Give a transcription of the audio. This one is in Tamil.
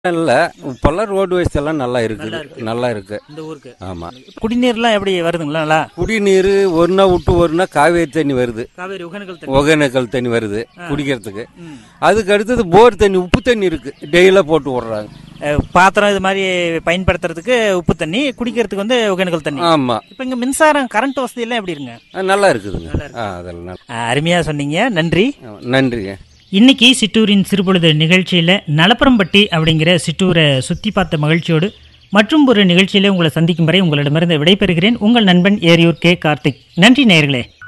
இல்ல இப்பெல்லாம் ரோடு வசதி எல்லாம் நல்லா இருக்குது நல்லா இருக்கு. நல்லா இருக்கு இந்த ஊருக்கு ஆமா குடிநீர்லாம் எப்படி வருதுங்களா நல்லா குடிநீர் ஒரு நாள் விட்டு ஒரு நாள் காவேரி தண்ணி வருது காவேரி ஒகேனக்கல் தண்ணி ஒகேனக்கல் தண்ணி வருது குடிக்கிறதுக்கு ம். அதுக்கு அடுத்தது போர் தண்ணி உப்பு தண்ணி இருக்கு டெய்லியாக போட்டு விடுறாங்க அஹ், பாத்திரம் இது மாதிரி பயன்படுத்துறதுக்கு உப்பு தண்ணி குடிக்கிறதுக்கு வந்து ஒகேனக்கல் தண்ணி ஆமா இப்போ இங்க மின்சாரம் கரண்ட் வசதி எல்லாம் எப்படி இருங்க ஆ, நல்லா இருக்குதுங்க ஆ அதெல்லாம் நல்லா அஹ், அருமையா சொன்னீங்க நன்றி ஆ, நன்றிங்க இன்னைக்கு சிற்றூரின் சிறுபொழுது நிகழ்ச்சியில் நலப்பரம்பட்டி அப்படிங்கிற சிற்றூரை சுற்றி பார்த்த மகிழ்ச்சியோடு மற்றும் ஒரு நிகழ்ச்சியில் உங்களை சந்திக்கும் வரை உங்களிடமிருந்து விடைபெறுகிறேன் உங்கள் நண்பன் ஏரியூர் கே கார்த்திக் நன்றி நேயர்களே